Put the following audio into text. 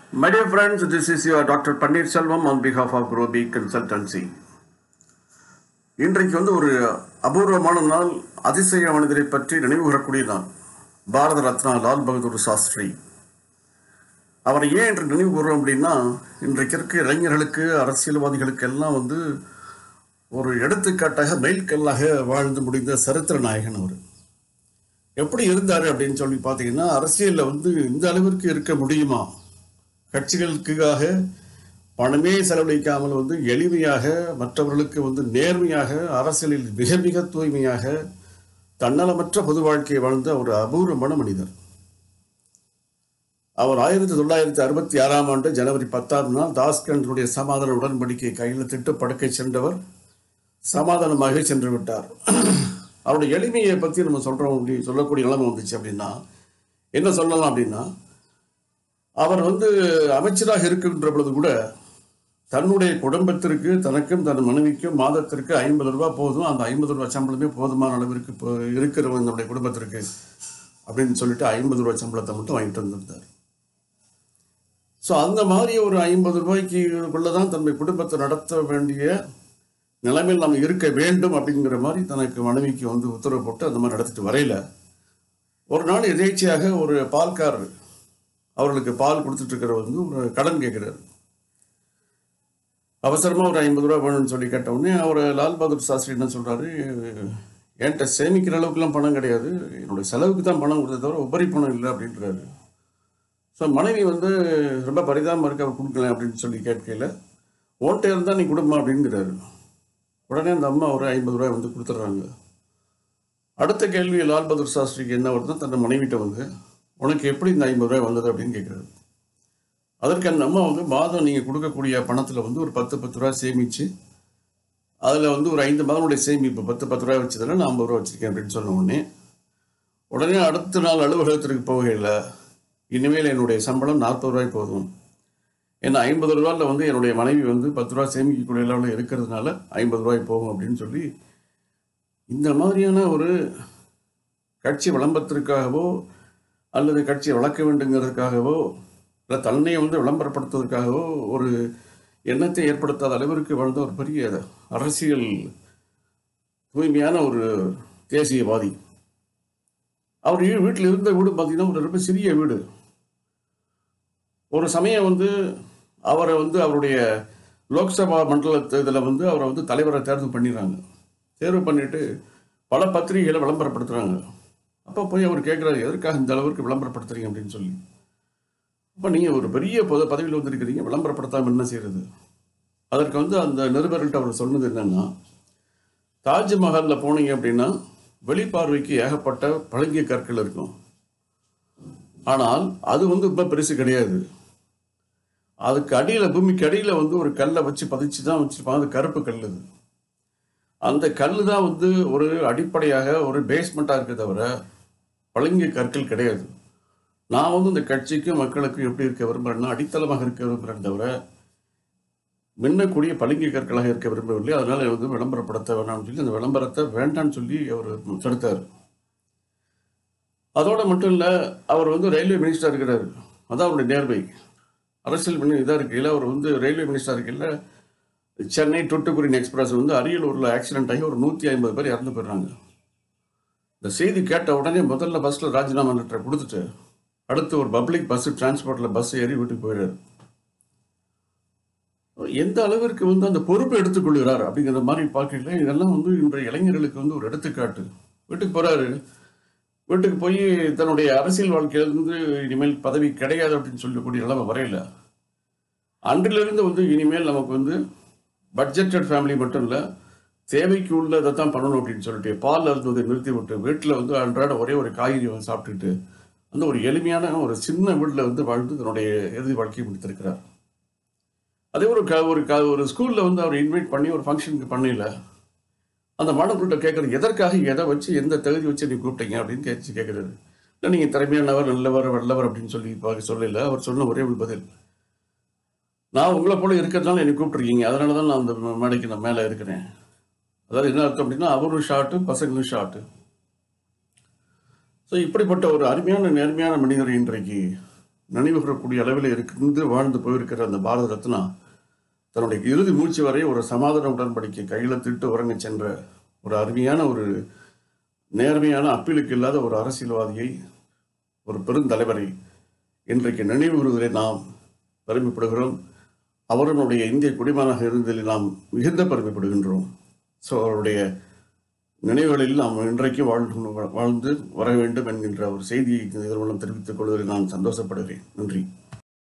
My dear friends, this is your Dr. Panir Selvam on behalf of Groby Consultancy. இன்றைக்கு வந்து ஒரு அபூர்வமான நாள் அதிசய மனிதரை பற்றி நினைவு கூறக்கூடிய நாள் பாரத ரத்னா லால் பகதூர் சாஸ்திரி அவரை ஏன் இன்று நினைவு கூறுறோம் அப்படின்னா இன்றைக்கு இருக்க இளைஞர்களுக்கு அரசியல்வாதிகளுக்கு எல்லாம் வந்து ஒரு எடுத்துக்காட்டாக மெயில்கல்லாக வாழ்ந்து முடிந்த சரித்திர நாயகன் அவர் எப்படி இருந்தார் அப்படின்னு சொல்லி பார்த்தீங்கன்னா அரசியலில் வந்து இந்த அளவிற்கு இருக்க முடியுமா கட்சிகளுக்காக பணமே செலவழிக்காமல் வந்து எளிமையாக மற்றவர்களுக்கு வந்து நேர்மையாக அரசியலில் மிக மிக தூய்மையாக தன்னலமற்ற பொது வாழ்க்கையை வாழ்ந்த ஒரு அபூர்வமான மனிதர் அவர் ஆயிரத்தி தொள்ளாயிரத்தி அறுபத்தி ஆறாம் ஆண்டு ஜனவரி பத்தாம் நாள் தாஸ்கண்டினுடைய சமாதான உடன்படிக்கை கையெழுத்திட்டு படுக்கை சென்றவர் சமாதானமாக சென்று விட்டார் அவருடைய எளிமையை பற்றி நம்ம சொல்கிறோம் அப்படி சொல்லக்கூடிய நிலைமை வந்துச்சு அப்படின்னா என்ன சொல்லலாம் அப்படின்னா அவர் வந்து அமைச்சராக இருக்கின்ற பொழுது கூட தன்னுடைய குடும்பத்திற்கு தனக்கும் தன் மனைவிக்கும் மாதத்திற்கு ஐம்பது ரூபாய் போதும் அந்த ஐம்பது ரூபாய் சம்பளமே போதுமான அளவிற்கு இப்போ இருக்கிறவங்களுடைய குடும்பத்திற்கு அப்படின்னு சொல்லிட்டு ஐம்பது ரூபாய் சம்பளத்தை மட்டும் வாங்கிட்டு வந்திருந்தார் ஸோ அந்த மாதிரி ஒரு ஐம்பது ரூபாய்க்குள்ள தான் தன்னுடைய குடும்பத்தை நடத்த வேண்டிய நிலைமையில் நம்ம இருக்க வேண்டும் அப்படிங்கிற மாதிரி தனக்கு மனைவிக்கு வந்து உத்தரவு போட்டு அந்த மாதிரி நடத்திட்டு வரையில ஒரு நாள் எதேச்சியாக ஒரு பால்காரர் அவர்களுக்கு பால் கொடுத்துட்டு இருக்கிறவர் வந்து ஒரு கடன் கேட்குறாரு அவசரமாக ஒரு ஐம்பது ரூபா வேணும்னு சொல்லி கேட்ட உடனே அவர் லால் பகதூர் சாஸ்திரி என்ன சொல்கிறாரு என்கிட்ட சேமிக்கிற அளவுக்குலாம் பணம் கிடையாது என்னுடைய செலவுக்கு தான் பணம் கொடுத்தத தவிர உபரி பணம் இல்லை அப்படின்றாரு ஸோ மனைவி வந்து ரொம்ப பரிதாபமாக இருக்க அவர் கொடுக்கல அப்படின்னு சொல்லி கேட்கல ஓட்டை இருந்தால் நீ கொடுமா அப்படிங்கிறாரு உடனே அந்த அம்மா ஒரு ஐம்பது ரூபாய் வந்து கொடுத்துட்றாங்க அடுத்த கேள்வி லால் பகதூர் சாஸ்திரிக்கு என்ன வருதுன்னா தன் மனைவிட்ட வந்து உனக்கு எப்படி இந்த ஐம்பது ரூபாய் வந்தது அப்படின்னு கேட்குறாரு அதற்கு அந்த அம்மா வந்து மாதம் நீங்கள் கொடுக்கக்கூடிய பணத்தில் வந்து ஒரு பத்து பத்து ரூபா சேமித்து அதில் வந்து ஒரு ஐந்து மாதனுடைய சேமிப்பு பத்து பத்து ரூபாய் வச்சதில் நான் ஐம்பது ரூபா வச்சுருக்கேன் அப்படின்னு சொன்ன உடனே உடனே அடுத்த நாள் அலுவலகத்திற்கு போகையில் இனிமேல் என்னுடைய சம்பளம் நாற்பது ரூபாய் போதும் ஏன்னா ஐம்பது ரூபாயில் வந்து என்னுடைய மனைவி வந்து பத்து ரூபா சேமிக்கக்கூடிய அளவில் இருக்கிறதுனால ஐம்பது ரூபாய் போகும் அப்படின்னு சொல்லி இந்த மாதிரியான ஒரு கட்சி விளம்பரத்திற்காகவோ அல்லது கட்சியை வளர்க்க வேண்டுங்கிறதுக்காகவோ இல்லை தன்னை வந்து விளம்பரப்படுத்துவதற்காகவோ ஒரு எண்ணத்தை ஏற்படுத்தாத அளவிற்கு வாழ்ந்த ஒரு பெரிய அரசியல் தூய்மையான ஒரு தேசியவாதி அவர் வீ- வீட்டில் இருந்த வீடு பார்த்தீங்கன்னா ஒரு ரொம்ப சிறிய வீடு ஒரு சமயம் வந்து அவரை வந்து அவருடைய லோக்சபா மண்டல இதில் வந்து அவரை வந்து தலைவரை தேர்வு பண்ணிடுறாங்க தேர்வு பண்ணிட்டு பல பத்திரிகைகளை விளம்பரப்படுத்துகிறாங்க அப்போ போய் அவர் கேட்குறாரு எதற்காக இந்த அளவிற்கு விளம்பரப்படுத்துறீங்க அப்படின்னு சொல்லி அப்போ நீங்கள் ஒரு பெரிய பொது பதவியில் வந்திருக்கிறீங்க விளம்பரப்படுத்தாமல் என்ன செய்யறது அதற்கு வந்து அந்த நிருபர்கள்ட்ட அவர் சொன்னது என்னன்னா தாஜ்மஹாலில் போனீங்க அப்படின்னா வெளிப்பார்வைக்கு ஏகப்பட்ட பழங்கிய கற்கள் இருக்கும் ஆனால் அது வந்து ரொம்ப பெருசு கிடையாது அதுக்கு அடியில் பூமிக்கு அடியில் வந்து ஒரு கல்லை வச்சு பதிச்சு தான் வச்சுருப்பாங்க அது கருப்பு கல் அது அந்த கல் தான் வந்து ஒரு அடிப்படையாக ஒரு பேஸ்மெண்ட்டாக இருக்க தவிர பழங்கிய கற்கள் கிடையாது நான் வந்து இந்த கட்சிக்கும் மக்களுக்கும் எப்படி இருக்க விரும்புகிறேன்னா அடித்தளமாக இருக்க விரும்புகிறேன் தவிர மின்னக்கூடிய பளிங்கு கற்களாக இருக்க விரும்பவில்லை அதனால வந்து விளம்பரப்படுத்த வேணாம்னு சொல்லி அந்த விளம்பரத்தை வேண்டாம்னு சொல்லி அவர் தடுத்தார் அதோட மட்டும் இல்லை அவர் வந்து ரயில்வே மினிஸ்டர் இருக்கிறார் அதான் அவருடைய நேர்மை அரசியல் மினி இதாக இருக்கையில் அவர் வந்து ரயில்வே மினிஸ்டர் இருக்கையில் சென்னை டுட்டுக்குரின் எக்ஸ்பிரஸ் வந்து அரியலூரில் ஆக்சிடென்ட் ஆகி ஒரு நூற்றி ஐம்பது பேர் இறந்து போயிடுறாங்க இந்த செய்தி கேட்ட உடனே முதல்ல பஸ்ஸில் ராஜினாமா லெட்டரை கொடுத்துட்டு அடுத்து ஒரு பப்ளிக் பஸ் டிரான்ஸ்போர்ட்டில் பஸ் ஏறி வீட்டுக்கு போயிடுறாரு எந்த அளவிற்கு வந்து அந்த பொறுப்பை எடுத்துக்கொள்கிறார் அப்படிங்கிற மாதிரி பார்க்கல இதெல்லாம் வந்து இன்றைய இளைஞர்களுக்கு வந்து ஒரு எடுத்துக்காட்டு வீட்டுக்கு போறாரு வீட்டுக்கு போய் தன்னுடைய அரசியல் வாழ்க்கையிலிருந்து இனிமேல் பதவி கிடையாது அப்படின்னு சொல்லக்கூடிய நிலைமை வரையில அன்றிலிருந்து வந்து இனிமேல் நமக்கு வந்து பட்ஜெட்டட் ஃபேமிலி மட்டும் இல்லை தேவைக்கு உள்ளதை தான் பண்ணணும் அப்படின்னு சொல்லிட்டு பால் அருந்துவதை நிறுத்தி விட்டு வீட்டில் வந்து அன்றாட ஒரே ஒரு காய்கறி வந்து சாப்பிட்டுட்டு அந்த ஒரு எளிமையான ஒரு சின்ன வீட்டில் வந்து வாழ்ந்து தன்னுடைய இறுதி வாழ்க்கையை முடித்திருக்கிறார் அதே ஒரு க ஒரு க ஒரு ஸ்கூலில் வந்து அவர் இன்வைட் பண்ணி ஒரு ஃபங்க்ஷனுக்கு பண்ணல அந்த மாணவர்கள்ட்ட கேட்குறது எதற்காக எதை வச்சு எந்த தகுதி வச்சு நீ கூப்பிட்டீங்க அப்படின்னு கேட்டு கேட்குறாரு இல்லை நீங்கள் திறமையானவர் நல்லவர் வல்லவர் அப்படின்னு சொல்லி பார்க்க சொல்லல அவர் சொன்ன ஒரே ஒரு பதில் நான் உங்களை போல இருக்கிறதுனால என்னை கூப்பிட்டுருக்கீங்க அதனால தான் நான் அந்த மேடைக்கு நான் மேலே இருக்கிறேன் அதாவது என்ன அர்த்தம் அப்படின்னா அவரும் ஷார்ட்டு பசங்களும் ஷார்ட்டு ஸோ இப்படிப்பட்ட ஒரு அருமையான நேர்மையான மனிதர் இன்றைக்கு நினைவு கூறக்கூடிய அளவில் இருந்து வாழ்ந்து போயிருக்கிற அந்த பாரத ரத்னா தன்னுடைய இறுதி மூச்சு வரை ஒரு சமாதான உடன்படிக்கை கையெழுத்திட்டு உறங்கச் சென்ற ஒரு அருமையான ஒரு நேர்மையான அப்பீலுக்கு இல்லாத ஒரு அரசியல்வாதியை ஒரு பெருந்தலைவரை இன்றைக்கு நினைவு கூறுவதில் நாம் பெருமைப்படுகிறோம் அவருடைய இந்திய குடிமகனாக இருந்ததில் நாம் மிகுந்த பெருமைப்படுகின்றோம் ஸோ அவருடைய நினைவுகளில் நாம் இன்றைக்கு வாழ்ந்து வாழ்ந்து வர வேண்டும் என்கின்ற ஒரு செய்தியை இதன் மூலம் தெரிவித்துக் கொள்வதில் நான் சந்தோஷப்படுகிறேன் நன்றி